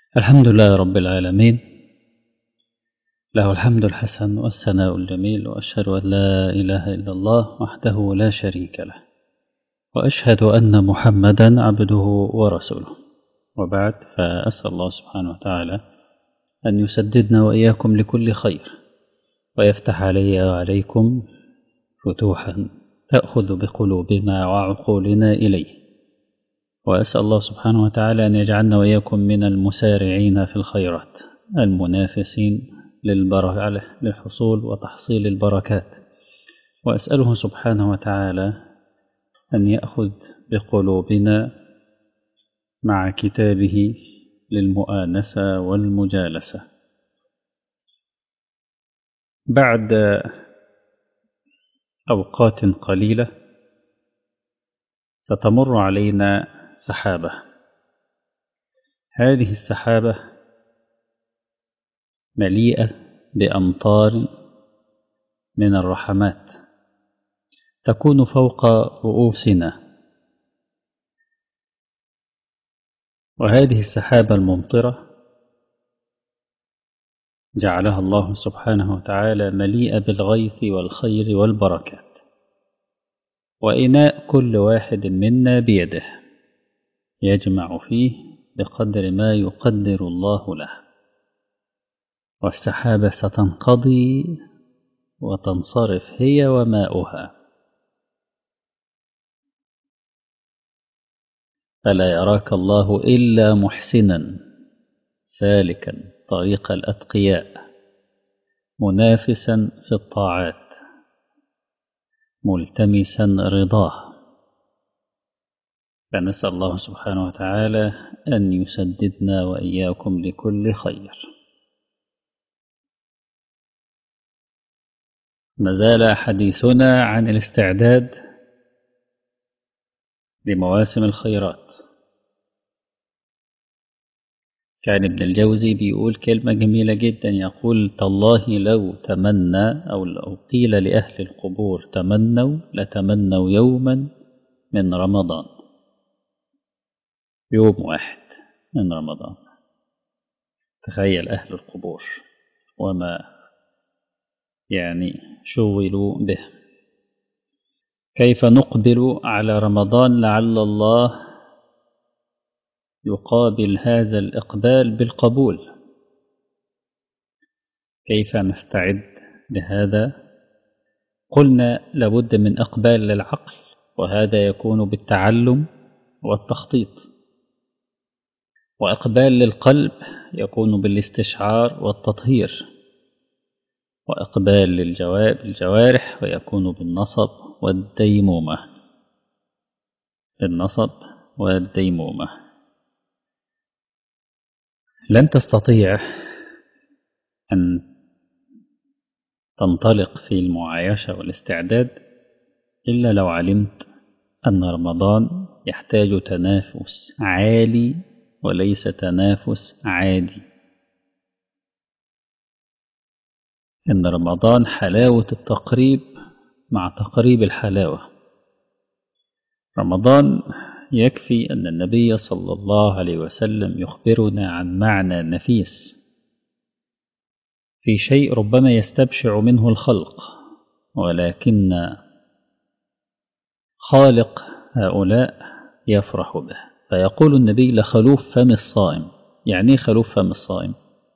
الحمد لله رب العالمين له الحمد الحسن والثناء الجميل وأشهد أن لا إله إلا الله وحده لا شريك له وأشهد أن محمدا عبده ورسوله وبعد فأسأل الله سبحانه وتعالى أن يسددنا وإياكم لكل خير ويفتح علي وعليكم فتوحا تأخذ بقلوبنا وعقولنا إليه وأسأل الله سبحانه وتعالى أن يجعلنا وإياكم من المسارعين في الخيرات المنافسين للبركة للحصول وتحصيل البركات وأسأله سبحانه وتعالى أن يأخذ بقلوبنا مع كتابه للمؤانسة والمجالسة بعد أوقات قليلة ستمر علينا سحابة هذه السحابة مليئة بأمطار من الرحمات تكون فوق رؤوسنا وهذه السحابة الممطرة جعلها الله سبحانه وتعالى مليئة بالغيث والخير والبركات وإناء كل واحد منا بيده يجمع فيه بقدر ما يقدر الله له والسحابة ستنقضي وتنصرف هي وماؤها فلا يراك الله إلا محسنا سالكا طريق الأتقياء منافسا في الطاعات ملتمسا رضاه فنسأل الله سبحانه وتعالى أن يسددنا وإياكم لكل خير ما زال حديثنا عن الاستعداد لمواسم الخيرات كان ابن الجوزي بيقول كلمة جميلة جدا يقول تالله لو تمنى أو لو قيل لأهل القبور تمنوا لتمنوا يوما من رمضان يوم واحد من رمضان تخيل أهل القبور وما يعني شغلوا به كيف نقبل على رمضان لعل الله يقابل هذا الإقبال بالقبول كيف نستعد لهذا قلنا لابد من إقبال للعقل وهذا يكون بالتعلم والتخطيط وإقبال للقلب يكون بالاستشعار والتطهير وإقبال للجوارح ويكون بالنصب والديمومة النصب والديمومة لن تستطيع أن تنطلق في المعايشة والاستعداد إلا لو علمت أن رمضان يحتاج تنافس عالي وليس تنافس عادي إن رمضان حلاوة التقريب مع تقريب الحلاوة رمضان يكفي أن النبي صلى الله عليه وسلم يخبرنا عن معنى نفيس في شيء ربما يستبشع منه الخلق ولكن خالق هؤلاء يفرح به فيقول النبي لخلوف فم الصائم يعني خلوف فم الصائم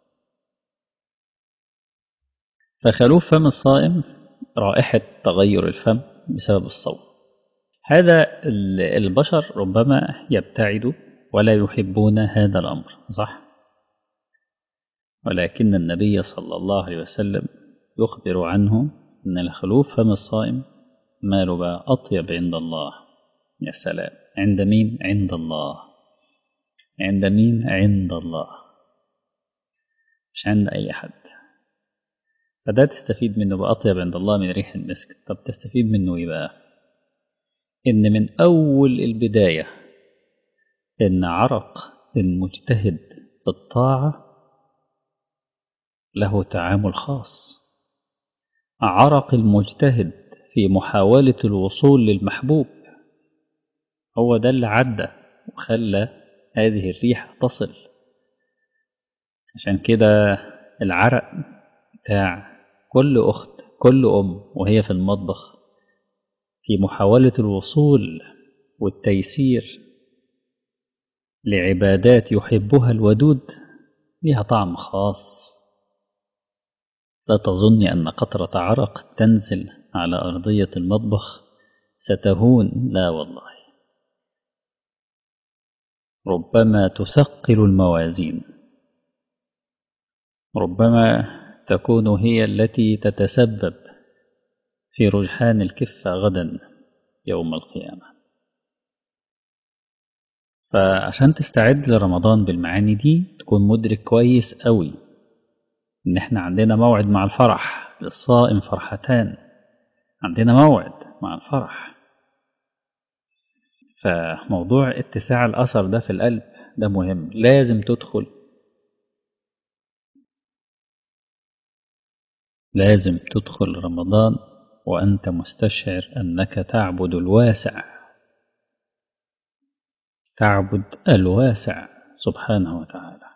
فخلوف فم الصائم رائحة تغير الفم بسبب الصوم هذا البشر ربما يبتعدوا ولا يحبون هذا الأمر صح ولكن النبي صلى الله عليه وسلم يخبر عنه أن الخلوف فم الصائم ماله بقى أطيب عند الله يا سلام عند مين عند الله عند مين عند الله مش عند أي حد فده تستفيد منه بأطيب عند الله من ريح المسك طب تستفيد منه إيه بقى إن من أول البداية إن عرق المجتهد في الطاعة له تعامل خاص عرق المجتهد في محاولة الوصول للمحبوب هو ده اللي عدى وخلى هذه الريح تصل عشان كده العرق بتاع كل أخت كل أم وهي في المطبخ في محاولة الوصول والتيسير لعبادات يحبها الودود لها طعم خاص لا تظن أن قطرة عرق تنزل على أرضية المطبخ ستهون لا والله ربما تثقل الموازين ربما تكون هي التي تتسبب في رجحان الكفة غدا يوم القيامة فعشان تستعد لرمضان بالمعاني دي تكون مدرك كويس قوي ان احنا عندنا موعد مع الفرح للصائم فرحتان عندنا موعد مع الفرح فموضوع اتساع الأثر ده في القلب ده مهم لازم تدخل لازم تدخل رمضان وأنت مستشعر أنك تعبد الواسع تعبد الواسع سبحانه وتعالى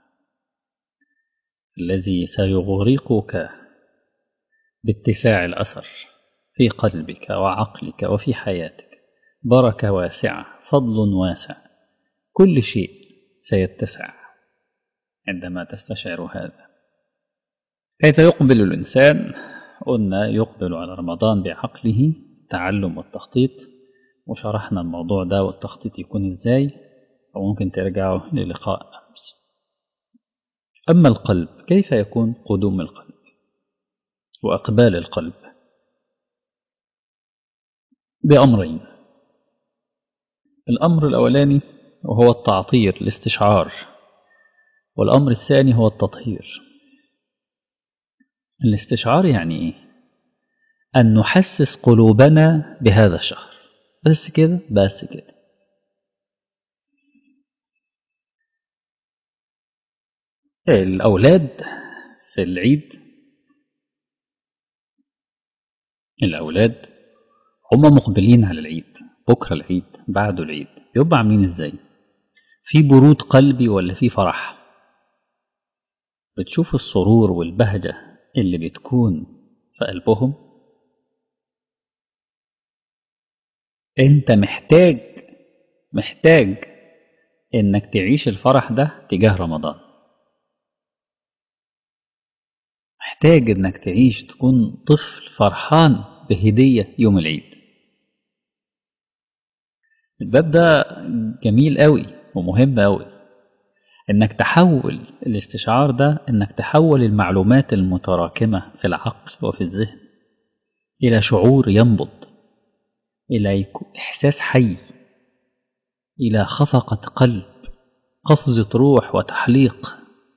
الذي سيغرقك باتساع الأثر في قلبك وعقلك وفي حياتك بركة واسعة فضل واسع كل شيء سيتسع عندما تستشعر هذا كيف يقبل الإنسان قلنا يقبل على رمضان بعقله التعلم والتخطيط وشرحنا الموضوع ده والتخطيط يكون ازاي وممكن ترجعوا للقاء أمس أما القلب كيف يكون قدوم القلب وأقبال القلب بأمرين الأمر الأولاني وهو التعطير الاستشعار والأمر الثاني هو التطهير الاستشعار يعني إيه؟ أن نحسس قلوبنا بهذا الشهر بس كده بس كده الأولاد في العيد الأولاد هم مقبلين على العيد بكرة العيد بعده العيد بيبقى عاملين ازاي في برود قلبي ولا في فرح بتشوف السرور والبهجة اللي بتكون في قلبهم انت محتاج محتاج انك تعيش الفرح ده تجاه رمضان محتاج انك تعيش تكون طفل فرحان بهدية يوم العيد الباب ده جميل قوي ومهم قوي انك تحول الاستشعار ده انك تحول المعلومات المتراكمة في العقل وفي الذهن الى شعور ينبض الى احساس حي الى خفقة قلب قفزة روح وتحليق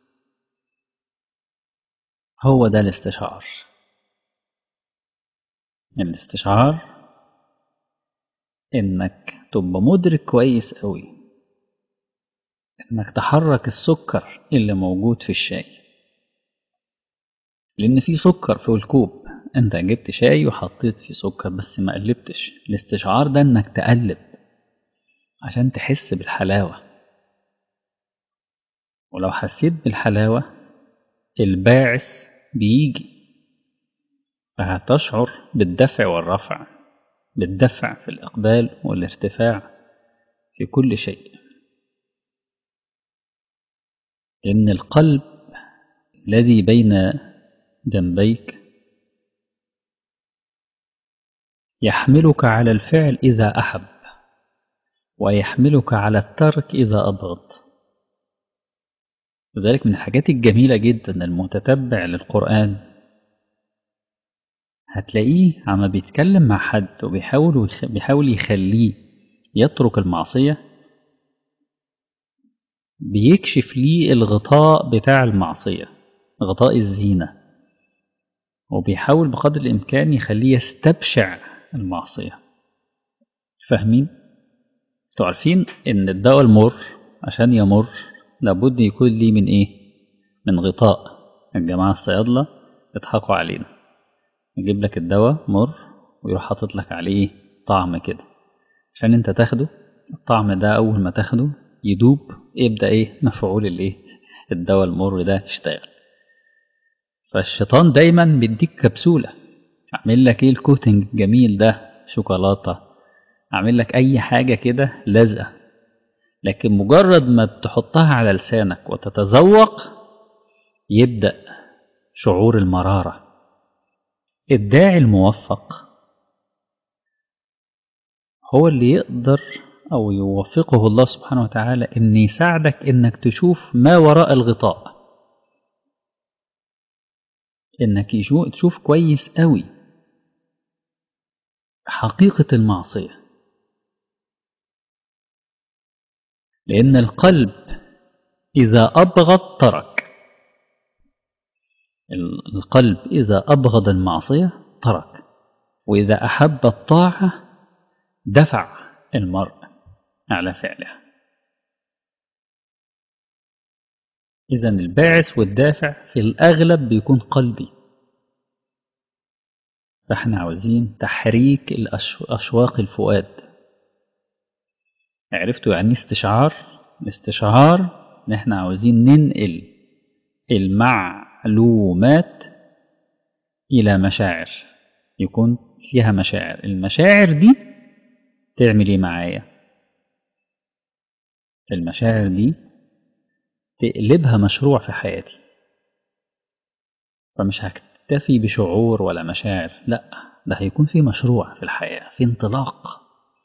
هو ده الاستشعار الاستشعار انك تبقى مدرك كويس قوي انك تحرك السكر اللي موجود في الشاي لان في سكر في الكوب انت جبت شاي وحطيت فيه سكر بس ما قلبتش الاستشعار ده انك تقلب عشان تحس بالحلاوة ولو حسيت بالحلاوة الباعث بيجي فهتشعر بالدفع والرفع بالدفع في الإقبال والارتفاع في كل شيء لأن القلب الذي بين جنبيك يحملك على الفعل إذا أحب ويحملك على الترك إذا أبغض وذلك من الحاجات الجميلة جدا المتتبع للقرآن هتلاقيه عما بيتكلم مع حد وبيحاول بيحاول يخليه يترك المعصية بيكشف ليه الغطاء بتاع المعصية غطاء الزينة وبيحاول بقدر الإمكان يخليه يستبشع المعصية فاهمين؟ انتوا عارفين إن الدواء المر عشان يمر لابد يكون ليه من إيه؟ من غطاء الجماعة الصيادلة يضحكوا علينا يجيب لك الدواء مر ويروح حاطط لك عليه طعم كده عشان انت تاخده الطعم ده اول ما تاخده يدوب يبدا ايه مفعول الايه الدواء المر ده يشتغل فالشيطان دايما بيديك كبسولة اعمل لك ايه الكوتنج جميل ده شوكولاتة اعمل لك اي حاجة كده لازقة لكن مجرد ما تحطها على لسانك وتتذوق يبدأ شعور المرارة الداعي الموفق هو اللي يقدر أو يوفقه الله سبحانه وتعالى إن يساعدك إنك تشوف ما وراء الغطاء إنك تشوف كويس قوي حقيقة المعصية لأن القلب إذا أبغض ترك القلب إذا أبغض المعصية ترك وإذا أحب الطاعة دفع المرء على فعلها إذا الباعث والدافع في الأغلب بيكون قلبي فإحنا عاوزين تحريك أشواق الفؤاد عرفتوا يعني استشعار الاستشعار إن إحنا عاوزين ننقل المعلومات إلى مشاعر يكون فيها مشاعر المشاعر دي تعمل ايه معايا المشاعر دي تقلبها مشروع في حياتي فمش هكتفي بشعور ولا مشاعر لا ده هيكون في مشروع في الحياة في انطلاق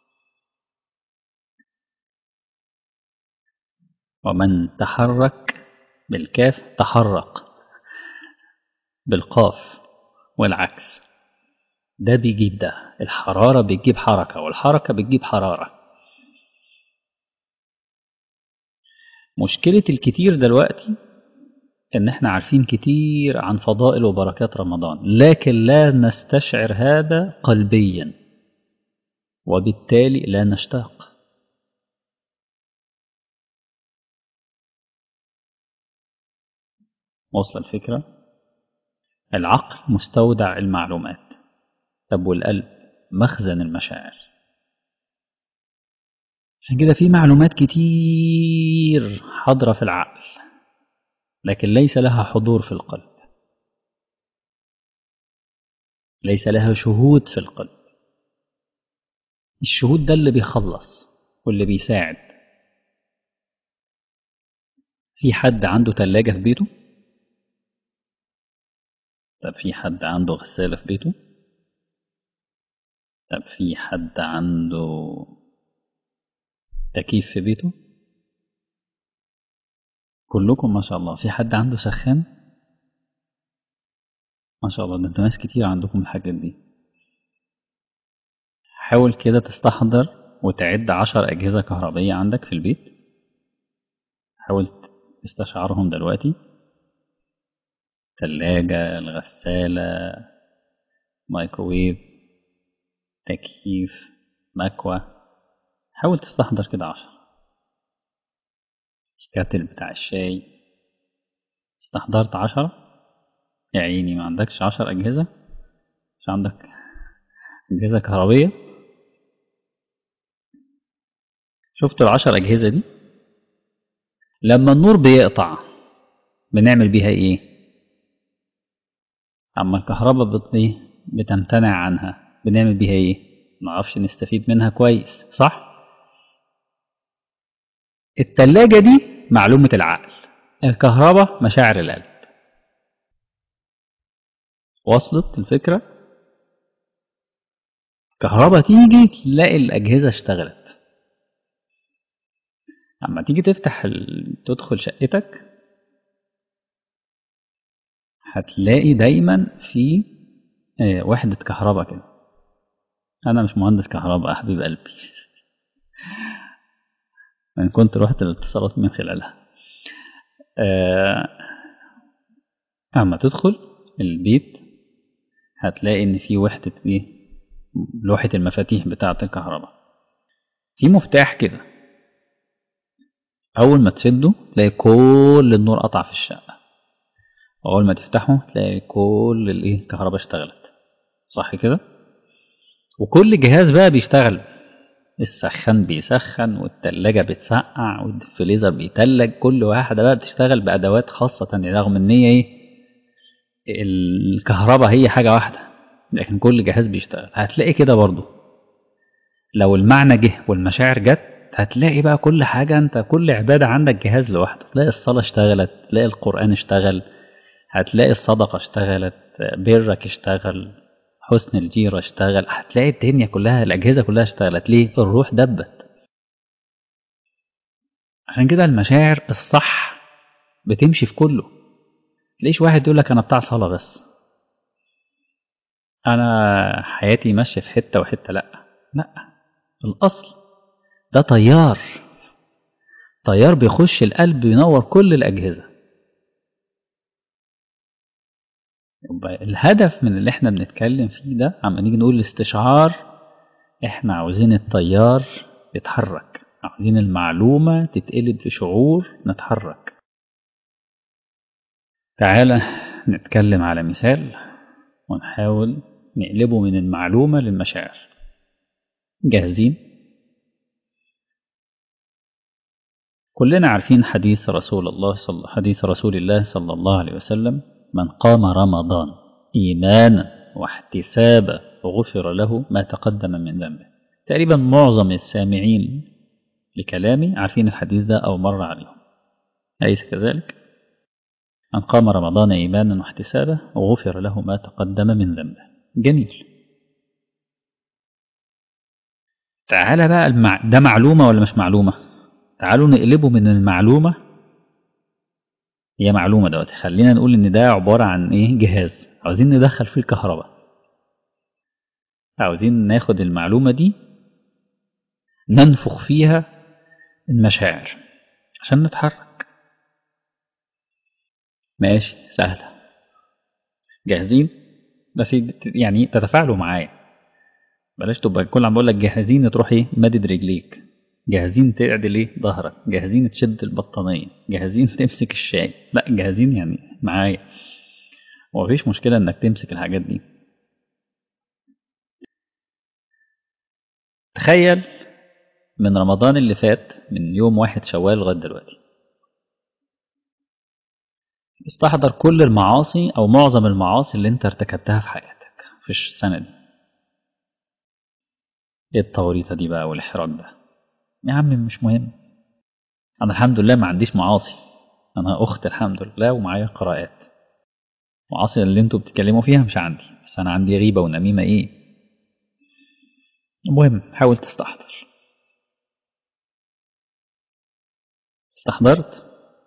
ومن تحرك بالكاف تحرك بالقاف والعكس ده بيجيب ده الحرارة بتجيب حركة والحركة بتجيب حرارة مشكلة الكتير دلوقتي ان احنا عارفين كتير عن فضائل وبركات رمضان لكن لا نستشعر هذا قلبيا وبالتالي لا نشتاق وصل الفكرة العقل مستودع المعلومات طب والقلب مخزن المشاعر عشان كده في معلومات كتير حاضرة في العقل لكن ليس لها حضور في القلب ليس لها شهود في القلب الشهود ده اللي بيخلص واللي بيساعد في حد عنده تلاجة في بيته طب في حد عنده غسالة في بيته طب في حد عنده تكييف في بيته كلكم ما شاء الله في حد عنده سخان ما شاء الله ده انتوا ناس كتير عندكم الحاجات دي حاول كده تستحضر وتعد عشر أجهزة كهربية عندك في البيت حاول تستشعرهم دلوقتي ثلاجة الغسالة مايكروويف تكييف مكوى حاول تستحضر كده عشر الكاتل بتاع الشاي استحضرت عشرة يا عيني ما عندكش عشر أجهزة مش عندك أجهزة كهربية شفتوا العشر أجهزة دي لما النور بيقطع بنعمل بيها ايه اما الكهرباء بتمتنع عنها بنعمل بيها ايه معرفش نستفيد منها كويس صح التلاجة دي معلومة العقل الكهرباء مشاعر القلب وصلت الفكرة كهرباء تيجي تلاقي الأجهزة اشتغلت اما تيجي تفتح ال... تدخل شقتك هتلاقي دايما في وحدة كهرباء كده أنا مش مهندس كهرباء حبيب قلبي أنا كنت رحت الاتصالات من خلالها أما تدخل البيت هتلاقي إن في وحدة إيه لوحة المفاتيح بتاعة الكهرباء في مفتاح كده أول ما تشده تلاقي كل النور قطع في الشقة أول ما تفتحه تلاقي كل الإيه الكهرباء اشتغلت صح كده وكل جهاز بقى بيشتغل السخان بيسخن والتلاجة بتسقع والفريزر بيتلج كل واحدة بقى بتشتغل بأدوات خاصة رغم إن هي إيه الكهرباء هي حاجة واحدة لكن كل جهاز بيشتغل هتلاقي كده برضو لو المعنى جه والمشاعر جت هتلاقي بقى كل حاجة أنت كل عبادة عندك جهاز لوحده تلاقي الصلاة اشتغلت تلاقي القرآن اشتغل هتلاقي الصدقة اشتغلت برك اشتغل حسن الجيرة اشتغل هتلاقي الدنيا كلها الأجهزة كلها اشتغلت ليه الروح دبت عشان كده المشاعر الصح بتمشي في كله ليش واحد يقول لك أنا بتاع صلاة بس أنا حياتي ماشية في حتة وحتة لأ لأ الأصل ده طيار طيار بيخش القلب ينور كل الأجهزة يبقى الهدف من اللي احنا بنتكلم فيه ده عم نيجي نقول الاستشعار احنا عاوزين الطيار يتحرك عاوزين المعلومة تتقلب لشعور نتحرك تعالى نتكلم على مثال ونحاول نقلبه من المعلومة للمشاعر جاهزين كلنا عارفين حديث رسول الله صلى حديث رسول الله صلى الله عليه وسلم من قام رمضان إيمانا واحتسابا غفر له ما تقدم من ذنبه تقريبا معظم السامعين لكلامي عارفين الحديث ده أو مر عليهم أليس كذلك؟ من قام رمضان إيمانا واحتسابا غفر له ما تقدم من ذنبه جميل تعالى بقى المع... ده معلومة ولا مش معلومة تعالوا نقلبه من المعلومة هي معلومة دلوقتي خلينا نقول إن ده عبارة عن إيه جهاز عاوزين ندخل فيه الكهرباء عاوزين ناخد المعلومة دي ننفخ فيها المشاعر عشان نتحرك ماشي سهلة جاهزين بس يعني تتفاعلوا معايا بلاش تبقى كل عم بقول لك جاهزين تروح ايه مدد رجليك جاهزين تعدل ايه ظهرك جاهزين تشد البطانية جاهزين تمسك الشاي لا جاهزين يعني معايا ومفيش مشكلة انك تمسك الحاجات دي تخيل من رمضان اللي فات من يوم واحد شوال لغاية دلوقتي استحضر كل المعاصي او معظم المعاصي اللي انت ارتكبتها في حياتك في السنة دي ايه التوريطة دي بقى والاحراج ده يا عم مش مهم انا الحمد لله ما عنديش معاصي انا اخت الحمد لله ومعايا قراءات معاصي اللي انتوا بتتكلموا فيها مش عندي بس انا عندي غيبة ونميمة ايه المهم حاول تستحضر استحضرت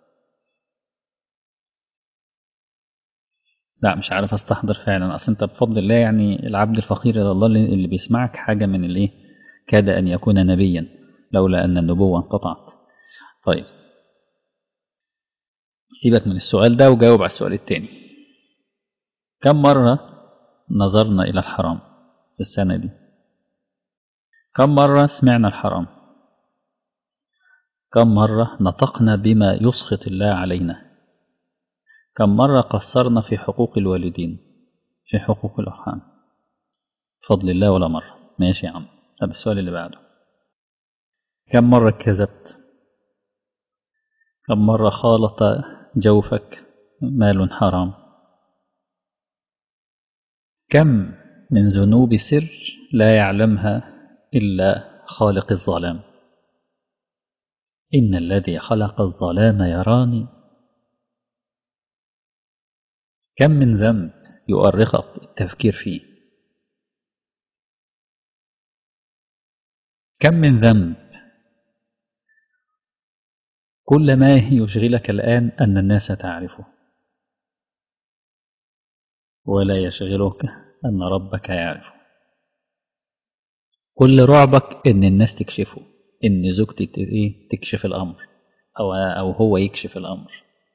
لا مش عارف استحضر فعلا اصل انت بفضل الله يعني العبد الفقير الى الله اللي بيسمعك حاجة من الايه كاد ان يكون نبيا لولا ان النبوة انقطعت طيب سيبك من السؤال ده وجاوب على السؤال التاني كم مرة نظرنا إلى الحرام في السنة دي كم مرة سمعنا الحرام كم مرة نطقنا بما يسخط الله علينا كم مرة قصرنا في حقوق الوالدين في حقوق الأرحام بفضل الله ولا مرة ماشي يا عم طب السؤال اللي بعده كم مرة كذبت كم مرة خالط جوفك مال حرام كم من ذنوب سر لا يعلمها إلا خالق الظلام إن الذي خلق الظلام يراني كم من ذنب يؤرقك التفكير فيه كم من ذنب كل ما يشغلك الآن أن الناس تعرفه ولا يشغلك أن ربك يعرفه كل رعبك إن الناس تكشفه إن زوجتي تكشف الأمر أو, أو هو يكشف الأمر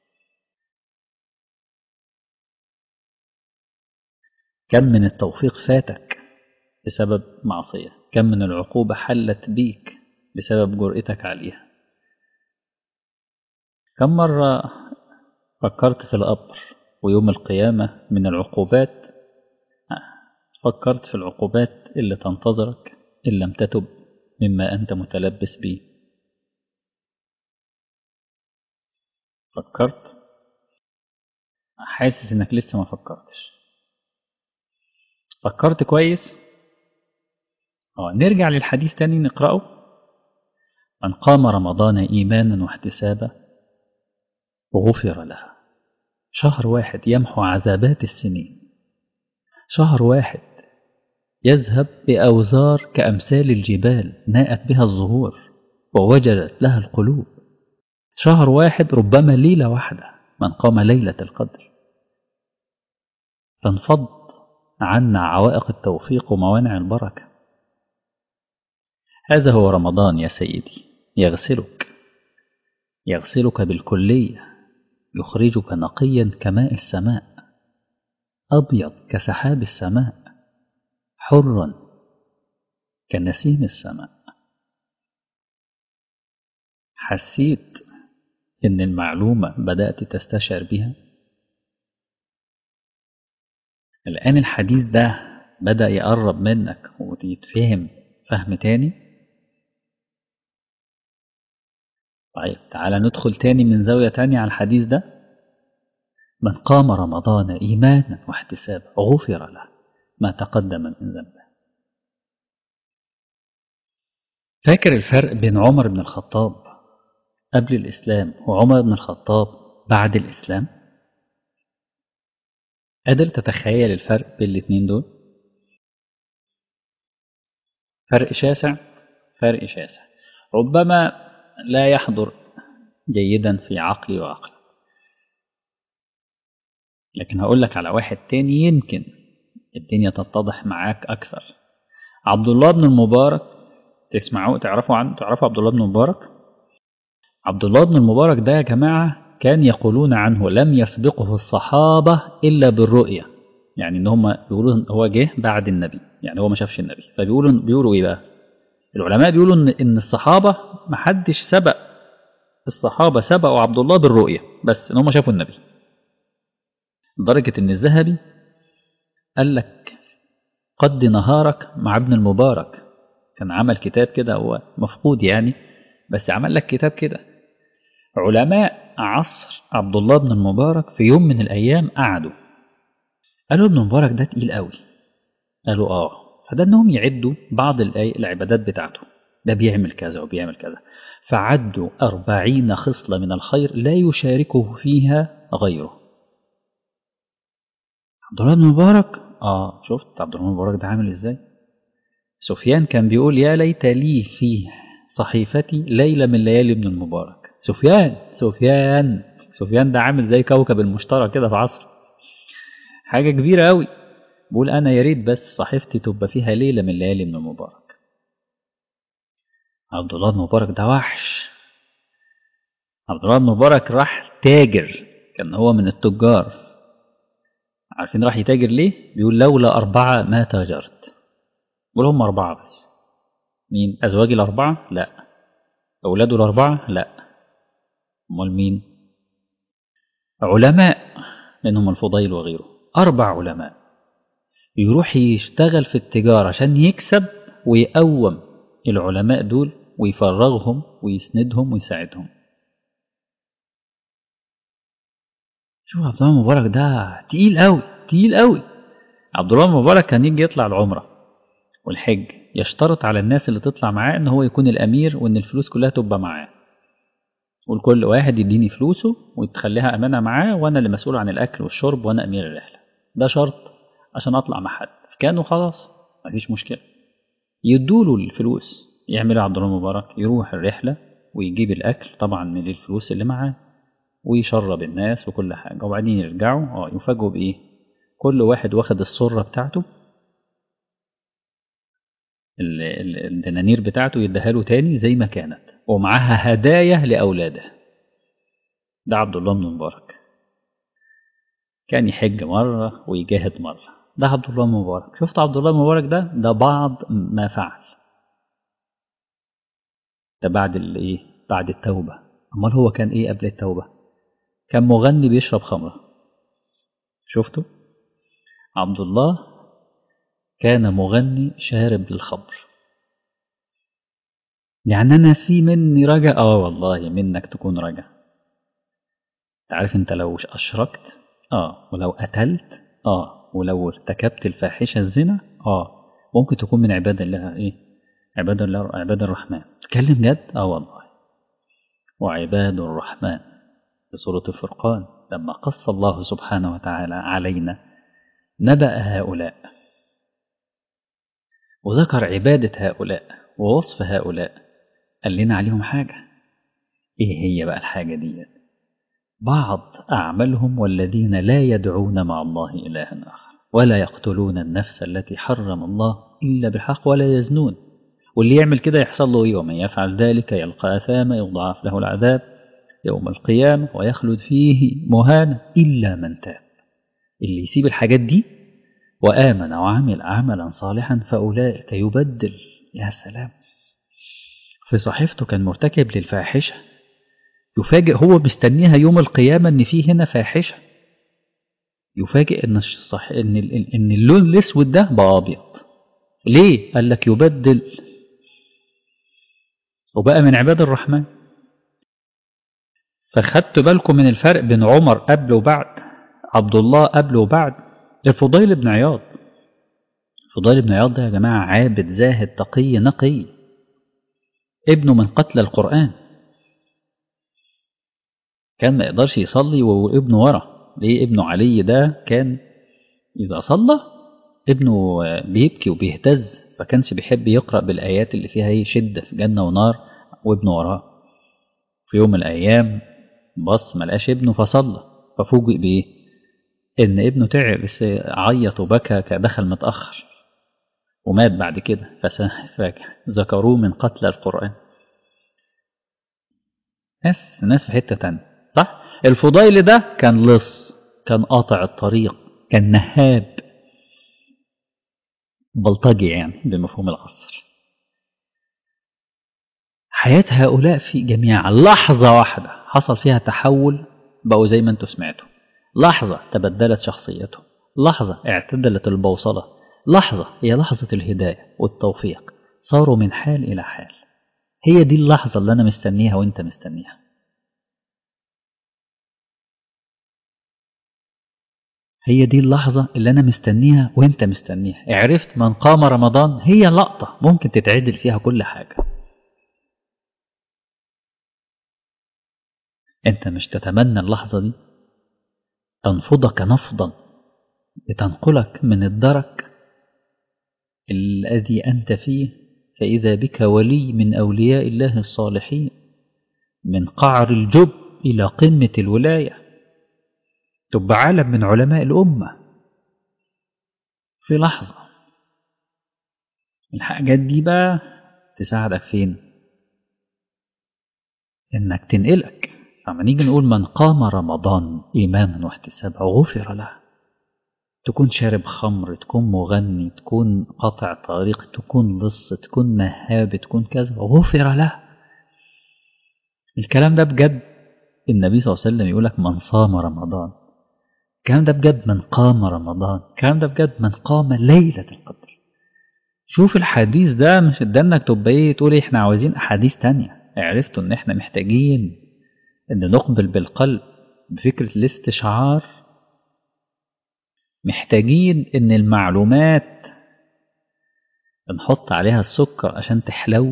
كم من التوفيق فاتك بسبب معصية كم من العقوبة حلت بيك بسبب جرأتك عليها كم مرة فكرت في القبر ويوم القيامة من العقوبات فكرت في العقوبات اللي تنتظرك إن لم تتب مما أنت متلبس به فكرت حاسس انك لسه ما فكرتش فكرت كويس اه نرجع للحديث تاني نقرأه من قام رمضان إيمانا واحتسابا غفر له شهر واحد يمحو عذابات السنين شهر واحد يذهب بأوزار كأمثال الجبال ناءت بها الظهور ووجدت لها القلوب شهر واحد ربما ليلة واحدة من قام ليلة القدر فانفض عنا عوائق التوفيق وموانع البركة هذا هو رمضان يا سيدي يغسلك يغسلك بالكلية يخرجك نقيا كماء السماء أبيض كسحاب السماء حرا كنسيم السماء حسيت إن المعلومة بدأت تستشعر بها الآن الحديث ده بدأ يقرب منك ويتفهم فهم تاني طيب تعالى ندخل تاني من زاوية تانية على الحديث ده من قام رمضان إيمانا واحتسابا غفر له ما تقدم من ذنبه فاكر الفرق بين عمر بن الخطاب قبل الإسلام وعمر بن الخطاب بعد الإسلام قادر تتخيل الفرق بين الاتنين دول فرق شاسع فرق شاسع ربما لا يحضر جيدا في عقلي وعقلك لكن هقول لك على واحد تاني يمكن الدنيا تتضح معاك أكثر عبد الله بن المبارك تسمعوا تعرفوا عنه تعرفوا عبد الله بن المبارك عبد الله بن المبارك ده يا جماعة كان يقولون عنه لم يسبقه الصحابة إلا بالرؤية يعني إن هم بيقولوا هو جه بعد النبي يعني هو ما شافش النبي فبيقولوا بيقولوا إيه بقى العلماء بيقولوا إن إن الصحابة ما حدش سبق الصحابة سبقوا عبد الله بالرؤية بس إن هم شافوا النبي لدرجة إن الذهبي قال لك قد نهارك مع ابن المبارك كان عمل كتاب كده هو مفقود يعني بس عمل لك كتاب كده علماء عصر عبد الله بن المبارك في يوم من الأيام قعدوا قالوا ابن المبارك ده تقيل قوي قالوا آه فده إنهم يعدوا بعض العبادات بتاعته ده بيعمل كذا وبيعمل كذا فعدوا أربعين خصلة من الخير لا يشاركه فيها غيره عبد الله بن المبارك آه شفت عبد الله بن المبارك ده عامل إزاي سفيان كان بيقول يا ليت لي فيه صحيفتي ليلة من ليالي ابن المبارك سفيان سفيان سفيان ده عامل زي كوكب المشتري كده في عصر حاجة كبيرة قوي بقول أنا يا ريت بس صحيفتي تبقى فيها ليلة من ليالي ابن المبارك عبد الله بن المبارك ده وحش عبد الله بن المبارك راح تاجر كان هو من التجار عارفين راح يتاجر ليه بيقول لولا أربعة ما تاجرت بيقول هم أربعة بس مين أزواجي الأربعة لا أولاده الأربعة لا أمال مين علماء منهم الفضيل وغيره أربع علماء يروح يشتغل في التجارة عشان يكسب ويقوم العلماء دول ويفرغهم ويسندهم ويساعدهم شوف عبد الله المبارك ده تقيل قوي تقيل قوي عبد الله المبارك كان يجي يطلع العمره والحج يشترط على الناس اللي تطلع معاه ان هو يكون الامير وان الفلوس كلها تبقى معاه وكل واحد يديني فلوسه وتخليها امانه معاه وانا اللي مسؤول عن الاكل والشرب وانا امير الرحله ده شرط عشان اطلع مع حد كانوا خلاص مفيش مشكله يدوله الفلوس يعمل عبد الله المبارك يروح الرحله ويجيب الاكل طبعا من الفلوس اللي معاه ويشرب الناس وكل حاجه وبعدين يرجعوا اه يفاجئوا بايه كل واحد واخد السره بتاعته الدنانير بتاعته يديها له تاني زي ما كانت ومعاها هدايا لأولاده ده عبد الله بن مبارك كان يحج مرة ويجاهد مرة ده عبد الله بن مبارك شفت عبد الله بن مبارك ده ده بعض ما فعل ده بعد الايه بعد التوبة امال هو كان ايه قبل التوبة كان مغني بيشرب خمرة شفتوا عبد الله كان مغني شارب للخمر يعني أنا في مني رجا آه والله منك تكون رجا عارف أنت لو أشركت آه ولو قتلت آه ولو ارتكبت الفاحشة الزنا آه ممكن تكون من عباد الله إيه عباد الله عباد الرحمن تكلم جد آه والله وعباد الرحمن في سورة الفرقان لما قص الله سبحانه وتعالى علينا نبأ هؤلاء وذكر عبادة هؤلاء ووصف هؤلاء قال لنا عليهم حاجة إيه هي بقى الحاجة دي بعض أعمالهم والذين لا يدعون مع الله إلها آخر ولا يقتلون النفس التي حرم الله إلا بالحق ولا يزنون واللي يعمل كده يحصل له إيه ومن يفعل ذلك يلقى أثاما يضاعف له العذاب يوم القيامة ويخلد فيه مهانا إلا من تاب اللي يسيب الحاجات دي وآمن وعمل عملا صالحا فأولئك يبدل يا سلام في صحيفته كان مرتكب للفاحشة يفاجئ هو مستنيها يوم القيامة إن في هنا فاحشة يفاجئ إن الصح إن إن اللون الأسود ده بقى أبيض ليه؟ قال لك يبدل وبقى من عباد الرحمن فخدت بالكم من الفرق بين عمر قبل وبعد عبد الله قبل وبعد الفضيل بن عياض الفضيل بن عياض ده يا جماعة عابد زاهد تقي نقي ابنه من قتل القرآن كان ما يقدرش يصلي وابنه ورا ليه ابنه علي ده كان إذا صلى ابنه بيبكي وبيهتز فكانش بيحب يقرأ بالآيات اللي فيها ايه شدة في جنة ونار وابنه وراه في يوم من الأيام بص ملقاش ابنه فصلى ففوجئ بإيه إن ابنه تعب بس عيط وبكى دخل متأخر ومات بعد كده فذكروه من قتل القرآن ناس ناس في حتة تانية صح الفضيل ده كان لص كان قاطع الطريق كان نهاب بلطجي يعني بمفهوم العصر حياة هؤلاء في جميع لحظة واحدة حصل فيها تحول بقوا زي ما انتم سمعتوا لحظة تبدلت شخصيتهم لحظة اعتدلت البوصلة لحظة هي لحظة الهداية والتوفيق صاروا من حال إلى حال هي دي اللحظة اللي أنا مستنيها وأنت مستنيها هي دي اللحظة اللي أنا مستنيها وأنت مستنيها عرفت من قام رمضان هي لقطة ممكن تتعدل فيها كل حاجة أنت مش تتمنى اللحظة دي تنفضك نفضا لتنقلك من الدرك الذي أنت فيه فإذا بك ولي من أولياء الله الصالحين من قعر الجب إلى قمة الولاية تبقى عالم من علماء الأمة في لحظة الحاجات دي بقى تساعدك فين إنك تنقلك فما نيجي نقول من قام رمضان إيمانا واحتسابا غفر له تكون شارب خمر تكون مغني تكون قاطع طريق تكون لص تكون نهاب تكون كذا غفر له الكلام ده بجد النبي صلى الله عليه وسلم يقول لك من صام رمضان الكلام ده بجد من قام رمضان الكلام ده بجد من قام ليلة القدر شوف الحديث ده مش ادانك تبقى ايه تقول احنا عاوزين احاديث تانية عرفتوا ان احنا محتاجين ان نقبل بالقلب بفكرة الاستشعار محتاجين ان المعلومات نحط عليها السكر عشان تحلو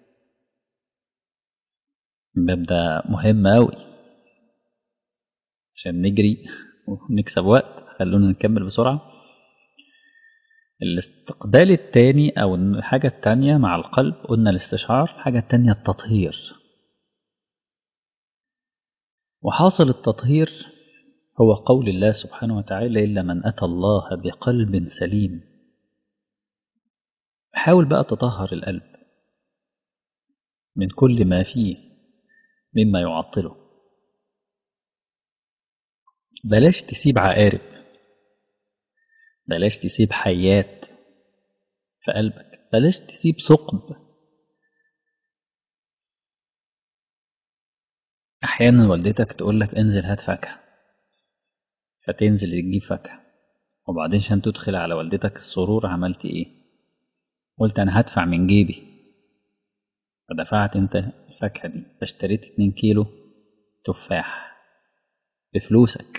الباب ده مهم أوي عشان نجري ونكسب وقت خلونا نكمل بسرعة الاستقبال التاني أو الحاجة التانية مع القلب قلنا الاستشعار الحاجة التانية التطهير وحاصل التطهير هو قول الله سبحانه وتعالى إلا من أتى الله بقلب سليم حاول بقى تطهر القلب من كل ما فيه مما يعطله بلاش تسيب عقارب بلاش تسيب حيات في قلبك بلاش تسيب ثقب أحيانا والدتك تقول لك انزل هات فاكهة فتنزل تجيب فاكهة وبعدين عشان تدخل على والدتك السرور عملت ايه قلت انا هدفع من جيبي فدفعت انت الفاكهة دي فاشتريت 2 كيلو تفاح بفلوسك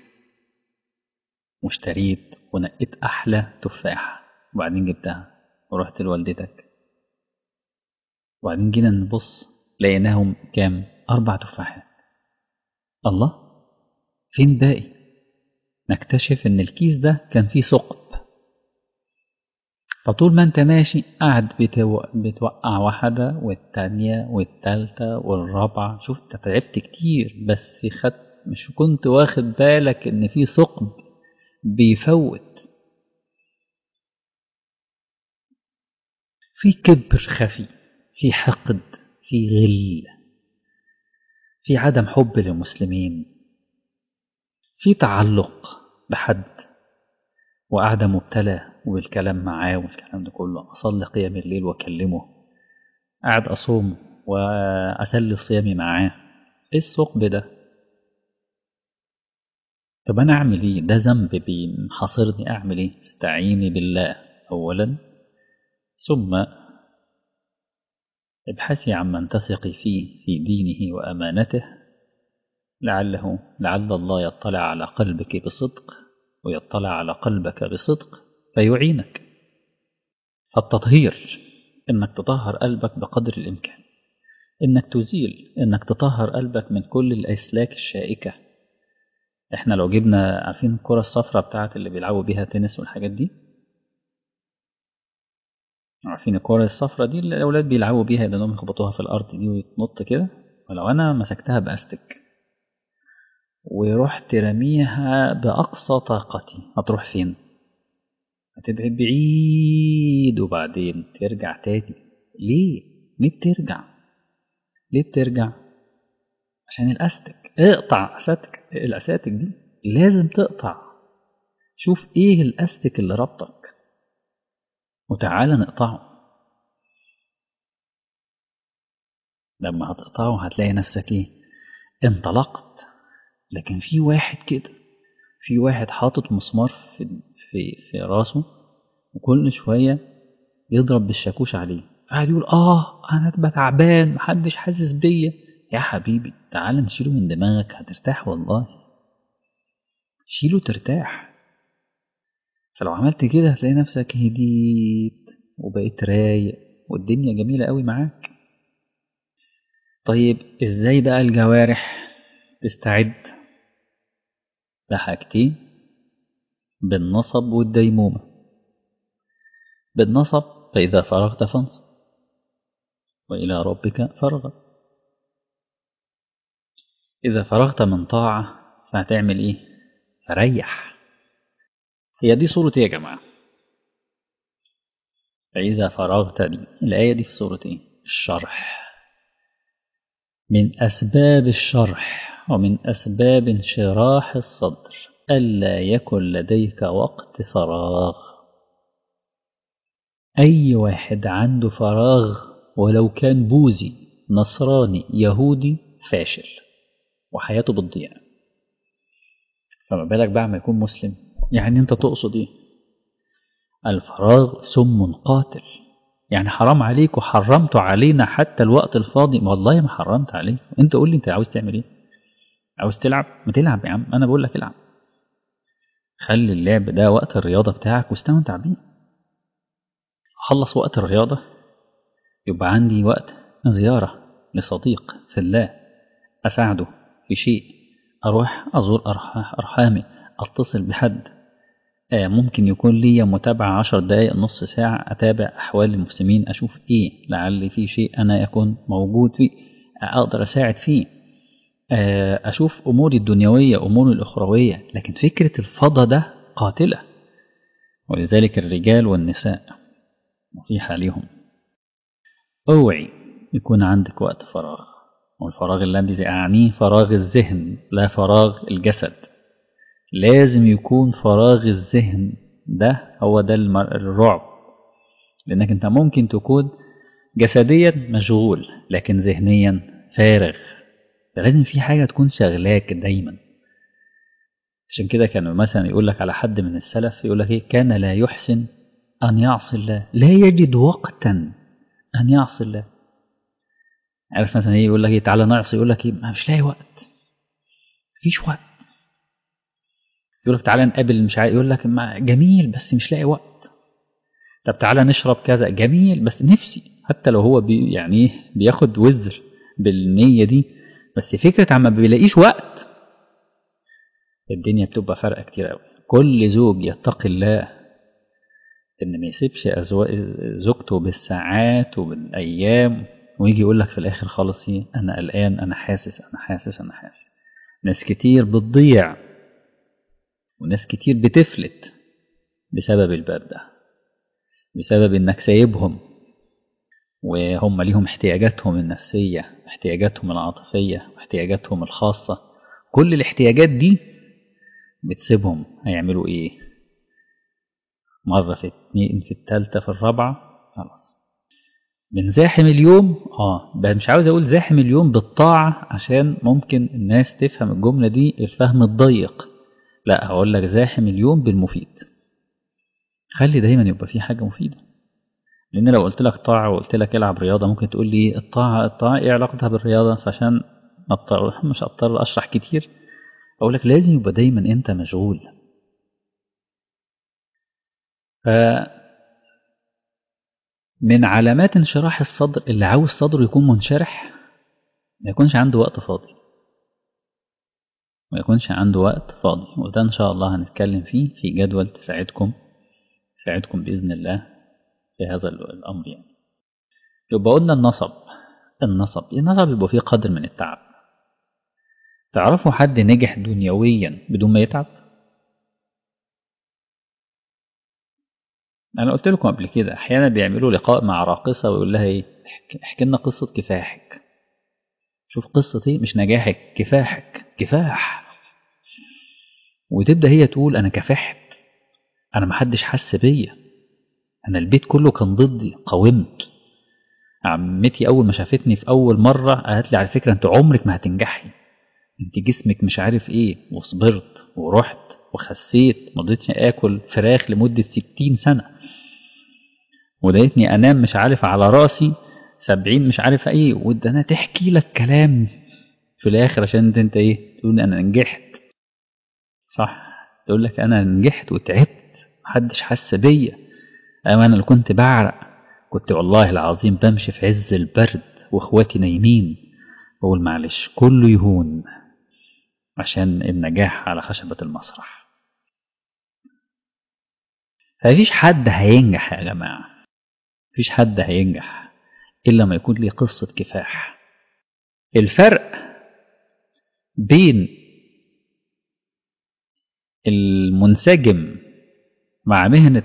واشتريت ونقيت أحلى تفاحة وبعدين جبتها ورحت لوالدتك وبعدين جينا نبص لقيناهم كام أربع تفاحات الله فين باقي نكتشف ان الكيس ده كان فيه ثقب فطول ما انت ماشي قاعد بتو... بتوقع واحدة والتانية والتالتة والرابعة شوف انت تعبت كتير بس خدت مش كنت واخد بالك ان في ثقب بيفوت في كبر خفي في حقد في غل في عدم حب للمسلمين في تعلق بحد وقاعدة مبتلى وبالكلام معاه والكلام ده كله أصلي قيام الليل وأكلمه قاعد أصوم وأسلي صيامي معاه إيه الثقب ده؟ طب أنا أعمل إيه؟ ده ذنب بيحاصرني أعمل إيه؟ استعيني بالله أولا ثم ابحثي عمن تثقي فيه في دينه وأمانته لعله لعل الله يطلع على قلبك بصدق ويطلع على قلبك بصدق فيعينك فالتطهير انك تطهر قلبك بقدر الامكان انك تزيل انك تطهر قلبك من كل الاسلاك الشائكه احنا لو جبنا عارفين الكره الصفراء بتاعت اللي بيلعبوا بيها تنس والحاجات دي عارفين الكره الصفراء دي اللي الاولاد بيلعبوا بيها انهم يخبطوها في الارض دي ويتنط كده ولو انا مسكتها باستك ورحت رميها بأقصى طاقتي هتروح فين؟ هتبعد بعيد وبعدين ترجع تاني ليه؟ ليه بترجع؟ ليه بترجع؟ عشان الأستك اقطع أساتك الأساتك دي لازم تقطع شوف ايه الأستك اللي ربطك وتعالى نقطعه لما هتقطعه هتلاقي نفسك ايه انطلقت لكن في واحد كده في واحد حاطط مسمار في في في راسه وكل شويه يضرب بالشاكوش عليه قاعد يقول اه انا ابقى تعبان محدش حاسس بيا يا حبيبي تعال نشيله من دماغك هترتاح والله شيله ترتاح فلو عملت كده هتلاقي نفسك هديت وبقيت رايق والدنيا جميلة قوي معاك طيب ازاي بقى الجوارح تستعد لحاجتين بالنصب والديمومة بالنصب فإذا فرغت فانصب وإلى ربك فارغب إذا فرغت من طاعة فهتعمل إيه؟ فريح هي دي صورة إيه يا جماعة؟ فإذا فرغت دي الآية دي في صورة إيه؟ الشرح من أسباب الشرح ومن أسباب انشراح الصدر ألا يكن لديك وقت فراغ أي واحد عنده فراغ ولو كان بوذي نصراني يهودي فاشل وحياته بتضيع فما بالك بقى ما يكون مسلم يعني انت تقصد ايه الفراغ سم قاتل يعني حرام عليك وحرمت علينا حتى الوقت الفاضي والله ما حرمت عليك انت قول لي انت عاوز تعمل ايه عاوز تلعب ما تلعب يا عم انا بقول لك العب خلي اللعب ده وقت الرياضه بتاعك واستمتع بيه خلص وقت الرياضه يبقى عندي وقت زياره لصديق في الله اساعده في شيء اروح ازور ارحامي اتصل بحد آه ممكن يكون لي متابعة عشر دقايق نص ساعة أتابع أحوال المسلمين أشوف إيه لعل في شيء أنا يكون موجود فيه أقدر أساعد فيه أشوف أموري الدنيوية أموري الأخروية لكن فكرة الفضا ده قاتلة ولذلك الرجال والنساء نصيحة ليهم اوعي يكون عندك وقت فراغ والفراغ الذي أعنيه فراغ الذهن لا فراغ الجسد لازم يكون فراغ الذهن ده هو ده الرعب لأنك أنت ممكن تكون جسديا مشغول لكن ذهنيا فارغ فلازم في حاجة تكون شغلاك دايما عشان كده كانوا مثلا يقول لك على حد من السلف يقول لك ايه كان لا يحسن أن يعصي الله لا يجد وقتا أن يعصي الله عارف مثلا ايه يقول لك ايه تعالى نعصي يقول لك ايه مش لاقي وقت مفيش وقت يقول لك تعالى نقابل مش عارف يقول لك ما جميل بس مش لاقي وقت طب تعالى نشرب كذا جميل بس نفسي حتى لو هو بي يعني بياخد وزر بالنية دي بس فكرة عما بيلاقيش وقت الدنيا بتبقى فارقة كتير قوي كل زوج يتقي الله ان ما يسيبش زوجته بالساعات وبالايام ويجي يقول لك في الاخر خالص ايه انا قلقان انا حاسس انا حاسس انا حاسس ناس كتير بتضيع وناس كتير بتفلت بسبب الباب ده بسبب انك سايبهم وهم ليهم احتياجاتهم النفسية احتياجاتهم العاطفية واحتياجاتهم الخاصة كل الاحتياجات دي بتسيبهم هيعملوا ايه مرة في اتنين في التالتة في الرابعة خلاص من زاحم اليوم اه مش عاوز اقول زاحم اليوم بالطاعة عشان ممكن الناس تفهم الجملة دي الفهم الضيق لا هقول لك زاحم اليوم بالمفيد خلي دايما يبقى في حاجة مفيدة لان لو قلت لك طاعة وقلت لك العب رياضة ممكن تقول لي الطاعة الطاعة ايه علاقتها بالرياضة فعشان أضطر مش اضطر اشرح كتير اقول لك لازم يبقى دايما انت مشغول ف من علامات انشراح الصدر اللي عاوز صدره يكون منشرح ما يكونش عنده وقت فاضي ما يكونش عنده وقت فاضي وده ان شاء الله هنتكلم فيه في جدول تساعدكم تساعدكم باذن الله في هذا الامر يعني يبقى قلنا النصب النصب النصب يبقى فيه قدر من التعب تعرفوا حد نجح دنيويا بدون ما يتعب انا قلت لكم قبل كده احيانا بيعملوا لقاء مع راقصه ويقول لها ايه احكي لنا قصه كفاحك شوف قصه ايه مش نجاحك كفاحك كفاح وتبدا هي تقول انا كفحت انا محدش حس بيا انا البيت كله كان ضدي قاومت عمتي اول ما شافتني في اول مره قالت لي على فكره انت عمرك ما هتنجحي انت جسمك مش عارف ايه وصبرت ورحت وخسيت ما رضيتش اكل فراخ لمده ستين سنه ولقيتني انام مش عارف على راسي سبعين مش عارف ايه وده انا تحكي لك كلام في الاخر عشان انت, انت ايه تقول انا نجحت صح تقول لك انا نجحت وتعبت محدش حس بيا اما انا اللي كنت بعرق كنت والله العظيم بمشي في عز البرد واخواتي نايمين بقول معلش كله يهون عشان النجاح على خشبة المسرح فمفيش حد هينجح يا جماعة مفيش حد هينجح إلا ما يكون ليه قصة كفاح الفرق بين المنسجم مع مهنة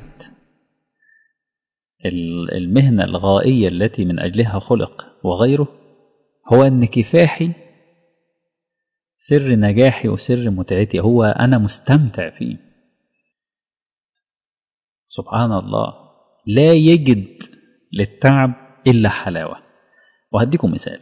المهنة الغائية التي من أجلها خلق وغيره هو أن كفاحي سر نجاحي وسر متعتي هو أنا مستمتع فيه سبحان الله لا يجد للتعب إلا حلاوة وهديكم مثال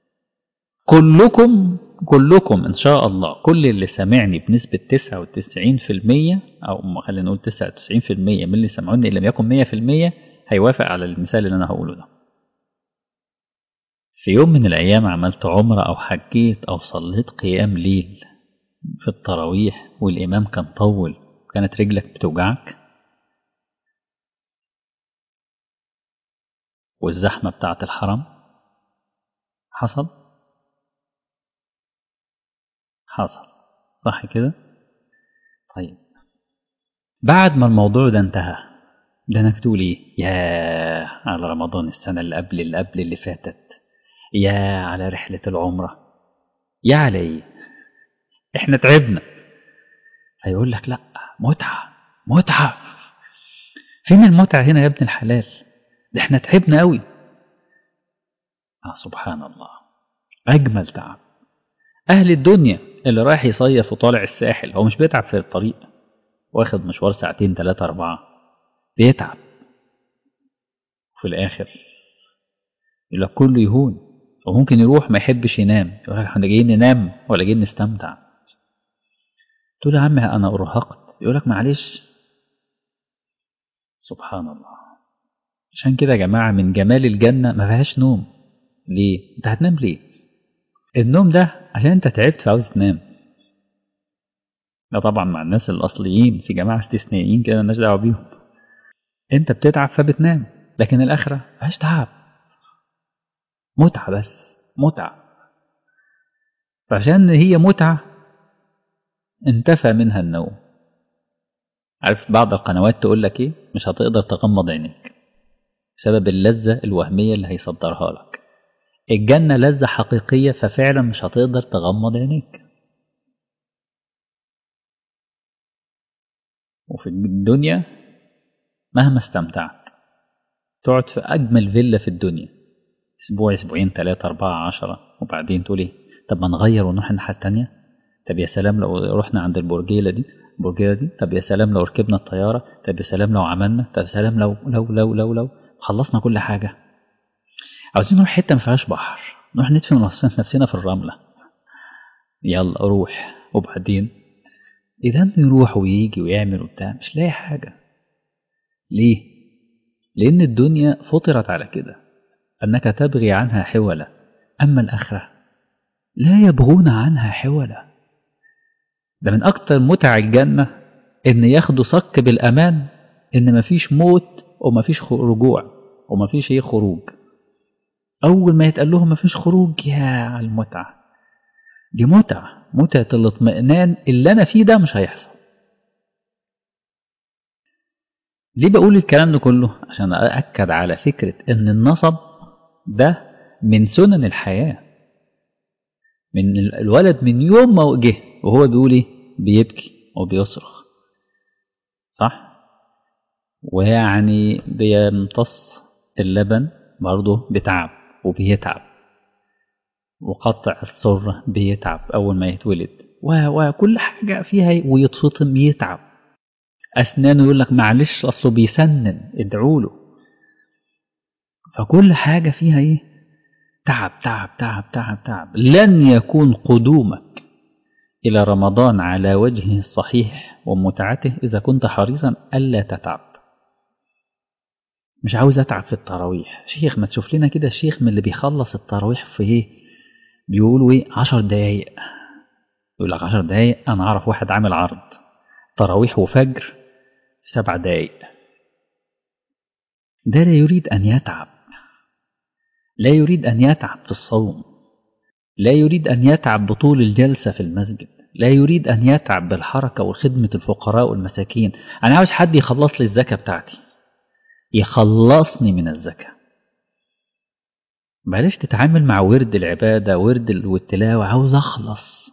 كلكم كلكم إن شاء الله كل اللي سمعني بنسبة 99% أو خلينا نقول 99% من اللي سمعوني إن لم يكن 100% هيوافق على المثال اللي أنا هقوله ده في يوم من الأيام عملت عمرة أو حجيت أو صليت قيام ليل في التراويح والإمام كان طول وكانت رجلك بتوجعك والزحمة بتاعة الحرم حصل حصل صح كده طيب بعد ما الموضوع ده انتهى ده انك تقول ايه يا على رمضان السنة اللي قبل اللي قبل اللي فاتت يا على رحلة العمرة يا على ايه احنا تعبنا هيقول لك لا متعة متعة فين المتعة هنا يا ابن الحلال ده احنا تعبنا قوي اه سبحان الله اجمل تعب اهل الدنيا اللي رايح يصيف وطالع الساحل هو مش بيتعب في الطريق واخد مشوار ساعتين ثلاثة أربعة بيتعب وفي الآخر يقول لك كله يهون وممكن يروح ما يحبش ينام يقول لك احنا جايين ننام ولا جايين نستمتع تقول يا عم أنا أرهقت يقول لك معلش سبحان الله عشان كده يا جماعة من جمال الجنة ما فيهاش نوم ليه انت هتنام ليه النوم ده عشان انت تعبت فعاوز تنام ده طبعا مع الناس الاصليين في جماعه استثنائيين كده مالناش دعوه بيهم انت بتتعب فبتنام لكن الاخره مفيهاش تعب متعه بس متعه فعشان هي متعه انتفى منها النوم عارف بعض القنوات تقول لك ايه مش هتقدر تغمض عينيك بسبب اللذة الوهمية اللي هيصدرها لك الجنة لذة حقيقية ففعلا مش هتقدر تغمض عينيك وفي الدنيا مهما استمتعت تقعد في أجمل فيلا في الدنيا أسبوع أسبوعين ثلاثة أربعة عشرة وبعدين تقول إيه طب ما نغير ونروح الناحية التانية طب يا سلام لو رحنا عند البرجيلة دي البرجيلة دي طب يا سلام لو ركبنا الطيارة طب يا سلام لو عملنا طب يا سلام لو لو لو لو لو خلصنا كل حاجة عاوزين نروح حتة ما فيهاش بحر نروح ندفن نفسنا في الرملة يلا روح وبعدين إذا يروح ويجي ويعمل وبتاع مش لاقي حاجة ليه؟ لأن الدنيا فطرت على كده أنك تبغي عنها حولا أما الآخرة لا يبغون عنها حولا ده من أكتر متع الجنة إن ياخدوا صك بالأمان إن مفيش موت ومفيش رجوع ومفيش إيه خروج أول ما يتقال لهم مفيش خروج يا على المتعة دي متعة متعة الاطمئنان اللي أنا فيه ده مش هيحصل ليه بقول الكلام ده كله عشان أأكد على فكرة إن النصب ده من سنن الحياة من الولد من يوم ما جه وهو بيقول ايه بيبكي وبيصرخ صح ويعني بيمتص اللبن برضه بتعب وبيتعب وقطع السرة بيتعب أول ما يتولد وكل حاجة فيها ويتفطم يتعب أسنانه يقول لك معلش أصله بيسنن ادعوا له فكل حاجة فيها إيه تعب تعب تعب تعب تعب لن يكون قدومك إلى رمضان على وجهه الصحيح ومتعته إذا كنت حريصا ألا تتعب مش عاوز أتعب في التراويح شيخ ما تشوف لنا كده الشيخ من اللي بيخلص التراويح في إيه بيقولوا إيه عشر دقايق يقول لك عشر دقايق أنا أعرف واحد عامل عرض تراويح وفجر في سبع دقايق ده لا يريد أن يتعب لا يريد أن يتعب في الصوم لا يريد أن يتعب بطول الجلسة في المسجد لا يريد أن يتعب بالحركة وخدمة الفقراء والمساكين أنا عاوز حد يخلص لي الزكاة بتاعتي يخلصني من الزكاة بلاش تتعامل مع ورد العبادة ورد والتلاوة عاوز أخلص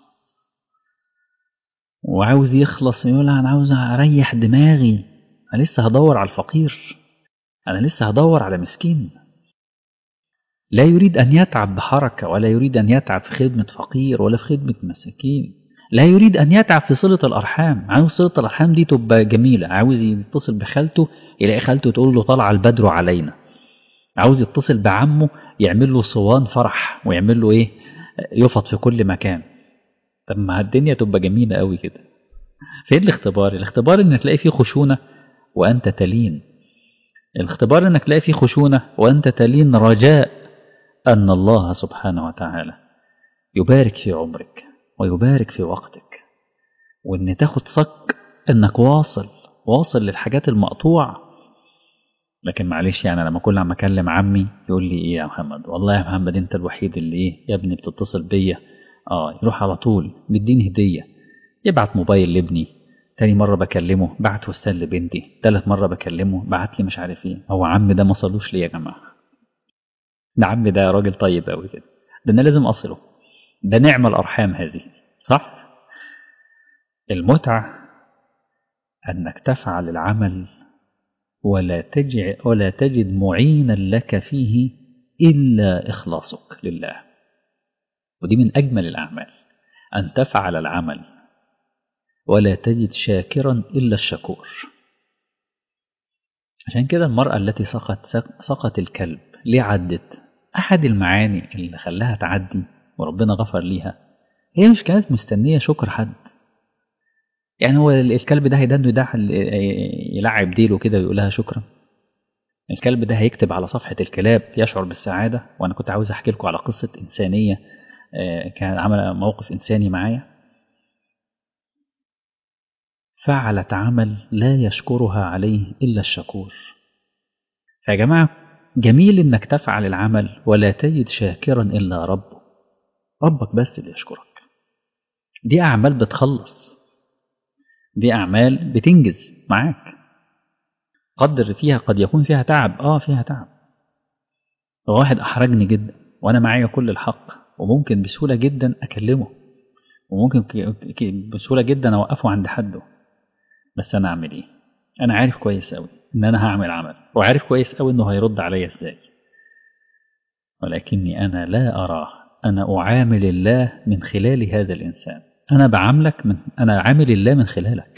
وعاوز يخلص يقول أنا عاوز أريح دماغي أنا لسه هدور على الفقير أنا لسه هدور على مسكين لا يريد أن يتعب بحركة ولا يريد أن يتعب في خدمة فقير ولا في خدمة مساكين لا يريد أن يتعب في صلة الأرحام عاوز صلة الأرحام دي تبقى جميلة عاوز يتصل بخالته يلاقي خالته تقول له طلع البدر علينا عاوز يتصل بعمه يعمل له صوان فرح ويعمل له إيه يفط في كل مكان طب ما الدنيا تبقى جميلة قوي كده فين الاختبار الاختبار ان تلاقي فيه خشونة وأنت تلين الاختبار انك تلاقي فيه خشونة وأنت تلين رجاء أن الله سبحانه وتعالى يبارك في عمرك ويبارك في وقتك وإن تاخد صك إنك واصل واصل للحاجات المقطوعة لكن معلش يعني لما كل عم أكلم عمي يقول لي إيه يا محمد والله يا محمد أنت الوحيد اللي إيه يا ابني بتتصل بيا آه يروح على طول بيديني هدية يبعت موبايل لابني تاني مرة بكلمه بعت فستان لبنتي تالت مرة بكلمه بعت لي مش عارف ايه هو عم ده ما صلوش ليه يا جماعة ده عم ده راجل طيب قوي كده ده انا لازم اصله ده نعمة الارحام هذه صح المتعة انك تفعل العمل ولا تجع ولا تجد معينا لك فيه الا اخلاصك لله ودي من اجمل الاعمال ان تفعل العمل ولا تجد شاكرا الا الشكور عشان كده المرأة التي سقط سقط الكلب ليه عدت أحد المعاني اللي خلاها تعدي وربنا غفر ليها هي مش كانت مستنية شكر حد يعني هو الكلب ده هيدنه ده يلعب ديله كده ويقول لها شكرا الكلب ده هيكتب على صفحة الكلاب يشعر بالسعادة وأنا كنت عاوز أحكي لكم على قصة إنسانية كان عمل موقف إنساني معايا فعلت عمل لا يشكرها عليه إلا الشكور يا جماعة جميل إنك تفعل العمل ولا تجد شاكرا إلا ربه ربك بس اللي يشكرك دي أعمال بتخلص دي أعمال بتنجز معاك قدر فيها قد يكون فيها تعب آه فيها تعب واحد أحرجني جدا وأنا معايا كل الحق وممكن بسهولة جدا أكلمه وممكن بسهولة جدا أوقفه عند حده بس أنا أعمل إيه أنا عارف كويس أوي إن أنا هعمل عمل وعارف كويس أوي إنه هيرد عليا إزاي ولكني أنا لا أراه أنا أعامل الله من خلال هذا الإنسان أنا بعاملك من أنا عامل الله من خلالك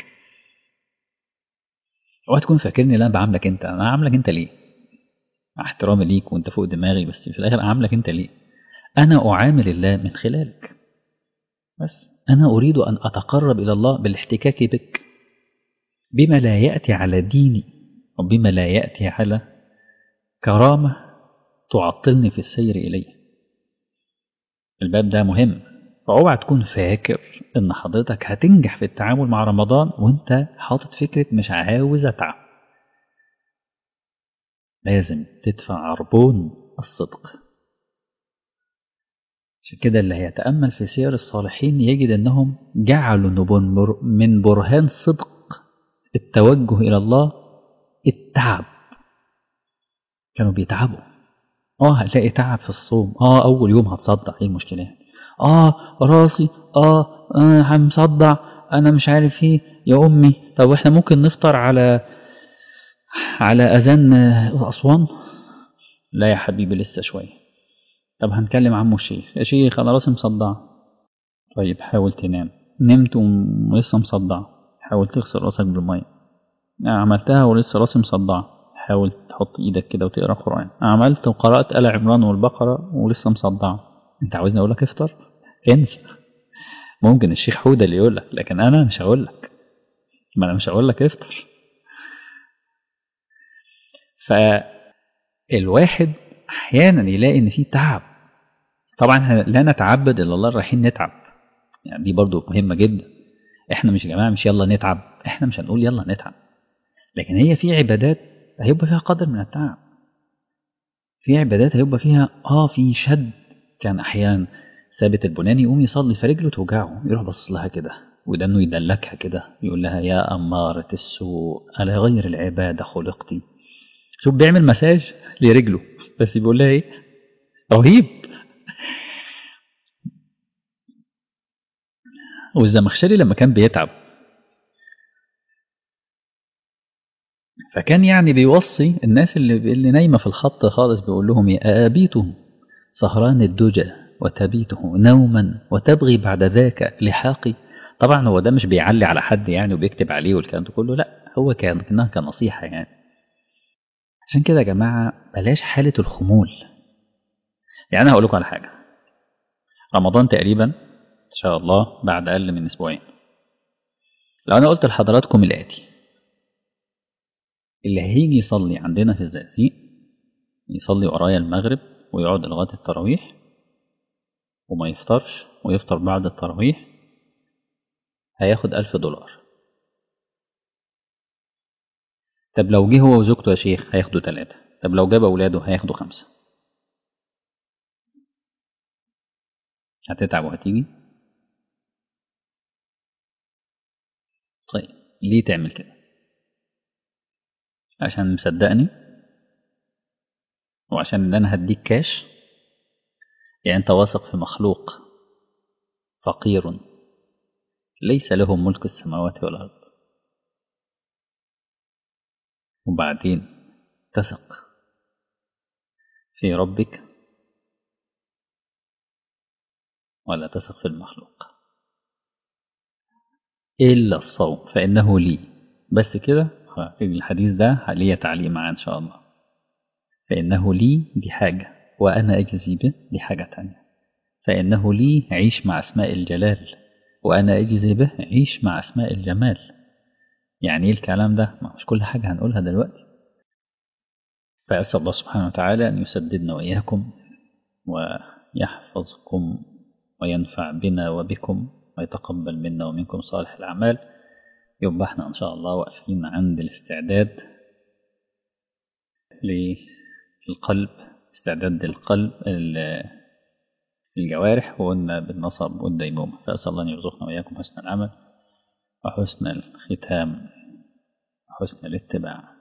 اوعى تكون فاكرني لا بعاملك أنت أنا عاملك أنت ليه مع احترامي ليك وأنت فوق دماغي بس في الآخر أعاملك أنت ليه أنا أعامل الله من خلالك بس أنا أريد أن أتقرب إلى الله بالاحتكاك بك بما لا يأتي على ديني وبما لا يأتي على كرامة تعطلني في السير إليه الباب ده مهم فاوعى تكون فاكر ان حضرتك هتنجح في التعامل مع رمضان وانت حاطط فكرة مش عاوز اتعب لازم تدفع عربون الصدق عشان كده اللي هيتأمل في سير الصالحين يجد أنهم جعلوا من برهان صدق التوجه إلى الله التعب كانوا بيتعبوا اه هتلاقي تعب في الصوم اه أول يوم هتصدع ايه المشكلة اه راسي اه انا مصدع انا مش عارف ايه يا امي طب احنا ممكن نفطر على على اذان اسوان لا يا حبيبي لسه شويه طب هنكلم عمو الشيخ يا شيخ انا راسي مصدع طيب حاول تنام نمت ولسه مصدع حاول تغسل راسك بالميه عملتها ولسه راسي مصدع حاول تحط ايدك كده وتقرا قران عملت وقرات ال عمران والبقره ولسه مصدع انت عاوزني اقول لك افطر انسى ممكن الشيخ حوده اللي يقول لك لكن انا مش هقول لك ما انا مش هقول لك افطر فالواحد احيانا يلاقي ان في تعب طبعا لا نتعبد الا الله رايحين نتعب يعني دي برضو مهمه جدا احنا مش يا جماعه مش يلا نتعب احنا مش هنقول يلا نتعب لكن هي في عبادات هيبقى فيها قدر من التعب في عبادات هيبقى فيها اه في شد كان احيانا ثابت البناني يقوم يصلي فرجله توجعه يروح باصص لها كده ودانه يدلكها كده يقول لها يا أمارة السوء على غير العبادة خلقتي شوف بيعمل مساج لرجله بس بيقول لها ايه رهيب والزمخشري لما كان بيتعب فكان يعني بيوصي الناس اللي, اللي نايمة في الخط خالص بيقول لهم يا أبيتم سهران الدجى وتبيته نوما وتبغي بعد ذاك لحاقي طبعا هو ده مش بيعلي على حد يعني وبيكتب عليه والكلام ده كله لا هو كان كانها كنصيحة يعني عشان كده يا جماعة بلاش حالة الخمول يعني أنا هقول لكم على حاجة رمضان تقريبا إن شاء الله بعد أقل من أسبوعين لو أنا قلت لحضراتكم الآتي اللي هيجي يصلي عندنا في الزقازيق يصلي ورايا المغرب ويقعد لغاية التراويح وما يفطرش ويفطر بعد التراويح هياخد ألف دولار طب لو جه هو وزوجته يا شيخ هياخدوا ثلاثة طب لو جاب أولاده هياخدوا خمسة هتتعب وهتيجي طيب ليه تعمل كده عشان مصدقني وعشان ان انا هديك كاش يعني انت واثق في مخلوق فقير ليس له ملك السماوات والارض وبعدين تثق في ربك ولا تثق في المخلوق إلا الصوم فإنه لي بس كده الحديث ده ليه تعليق معاه إن شاء الله فإنه لي دي حاجة وأنا أجزي به دي حاجة تانية فإنه لي عيش مع أسماء الجلال وأنا أجزي به عيش مع أسماء الجمال يعني إيه الكلام ده؟ ما مش كل حاجة هنقولها دلوقتي فأسأل الله سبحانه وتعالى أن يسددنا وإياكم ويحفظكم وينفع بنا وبكم ويتقبل منا ومنكم صالح الأعمال يبقى احنا إن شاء الله واقفين عند الاستعداد للقلب استعداد القلب الجوارح وقلنا بالنصب والديمومة فأسأل الله أن يرزقنا وإياكم حسن العمل وحسن الختام وحسن الاتباع